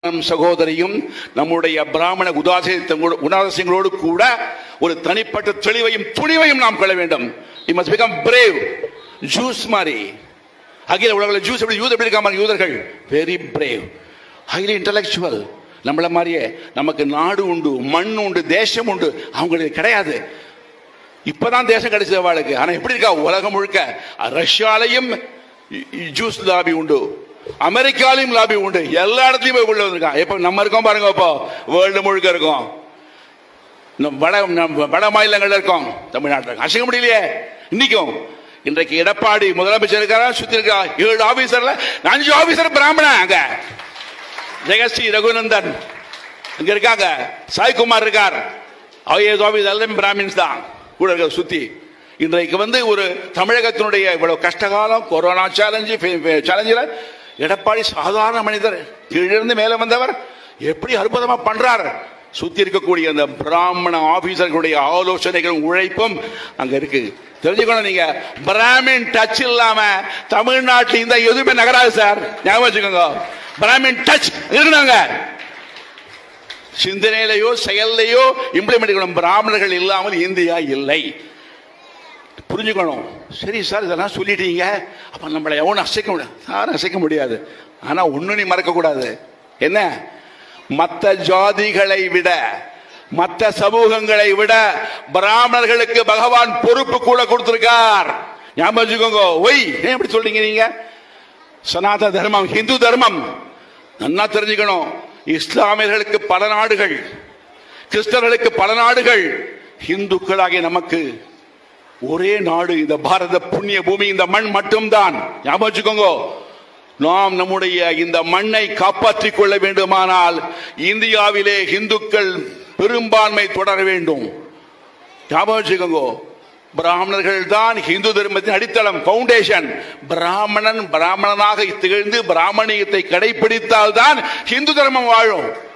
சகோதரனும் சகோதரியும் நம்முடைய பிராமண உதாசீனத்தோடு உணாதசியங்களோடு கூட ஒரு தனிப்பட்ட தெளிவையும் துணிவையும் நாம் கொள்ள வேண்டும் யூ மஸ்ட் பிகம் பிரேவ் ஜூஸ் மாதிரி அகில உலகில் ஜூஸ் எப்படி யூத எப்படி இருக்காம யூதர்கள் வெரி பிரேவ் ஹைலி இன்டலெக்சுவல் நம்மள மாதிரியே நமக்கு நாடு உண்டு மண் உண்டு தேசம் உண்டு அவங்களுக்கு கிடையாது இப்பதான் தேசம் கிடைச்சது அவளுக்கு ஆனா எப்படி இருக்கா உலகம் முழுக்க ரஷ்யாலையும் ஜூஸ் லாபி உண்டு அமெரிக்காலையும் லாபி உண்டு எல்லா இடத்துலயும் போய் உள்ள வந்திருக்கான் இப்ப நம்ம இருக்கோம் பாருங்க இப்போ வேர்ல்டு முழுக்க இருக்கோம் நம்ம வட நம்ம வட மாநிலங்கள்ல இருக்கோம் தமிழ்நாட்டில் அசைக்க முடியலையே இன்னைக்கும் இன்றைக்கு எடப்பாடி முதலமைச்சர் இருக்காரா சுத்தி இருக்கா ஏழு ஆபீசர்ல அஞ்சு ஆபீசர் பிராமணன் அங்க ஜெகஸ்ரீ ரகுநந்தன் இங்க இருக்காங்க சாய்குமார் இருக்கார் ஐஏஎஸ் ஆபீஸ் எல்லாமே பிராமின்ஸ் தான் கூட இருக்க சுத்தி இன்றைக்கு வந்து ஒரு தமிழகத்தினுடைய இவ்வளவு கஷ்டகாலம் கொரோனா சேலஞ்சு சேலஞ்சில் எடப்பாடி சாதாரண மனிதர் கீழிருந்து மேல வந்தவர் எப்படி அற்புதமா பண்றார் சுத்தி இருக்கக்கூடிய அந்த பிராமண ஆபீசர்களுடைய ஆலோசனைகளும் உழைப்பும் அங்க இருக்கு தெரிஞ்சுக்கணும் நீங்க பிராமின் டச் இல்லாம தமிழ்நாட்டில் இந்த எதுவுமே நகராது சார் ஞாபகம் வச்சுக்கோங்க பிராமின் டச் இருந்தாங்க சிந்தனையிலையோ செயல்லையோ இம்ப்ளிமெண்ட் பண்ணணும் பிராமணர்கள் இல்லாமல் இந்தியா இல்லை புரிஞ்சுக்கணும் சரி சார் இதெல்லாம் சொல்லிட்டீங்க அப்ப நம்மளை எவனும் அசைக்க முடியாது யாரும் அசைக்க முடியாது ஆனா ஒண்ணு நீ மறக்க கூடாது என்ன மற்ற ஜாதிகளை விட மற்ற சமூகங்களை விட பிராமணர்களுக்கு பகவான் பொறுப்பு கூட கொடுத்திருக்கார் ஞாபகம் வச்சுக்கோங்க ஒய் ஏன் இப்படி சொல்றீங்க நீங்க சனாதன தர்மம் ஹிந்து தர்மம் நல்லா தெரிஞ்சுக்கணும் இஸ்லாமியர்களுக்கு பல நாடுகள் கிறிஸ்தவர்களுக்கு பல நாடுகள் இந்துக்களாகிய நமக்கு ஒரே நாடு இந்த பாரத புண்ணிய பூமி இந்த மண் மட்டும்தான் ஞாபகம் வச்சுக்கோங்க நாம் நம்முடைய இந்த மண்ணை காப்பாற்றிக் கொள்ள வேண்டுமானால் இந்தியாவிலே இந்துக்கள் பெரும்பான்மை தொடர வேண்டும் ஞாபகம் வச்சுக்கோங்க பிராமணர்கள் தான் இந்து தர்மத்தின் அடித்தளம் பவுண்டேஷன் பிராமணன் பிராமணனாக திகழ்ந்து பிராமணியத்தை கடைபிடித்தால் தான் இந்து தர்மம் வாழும்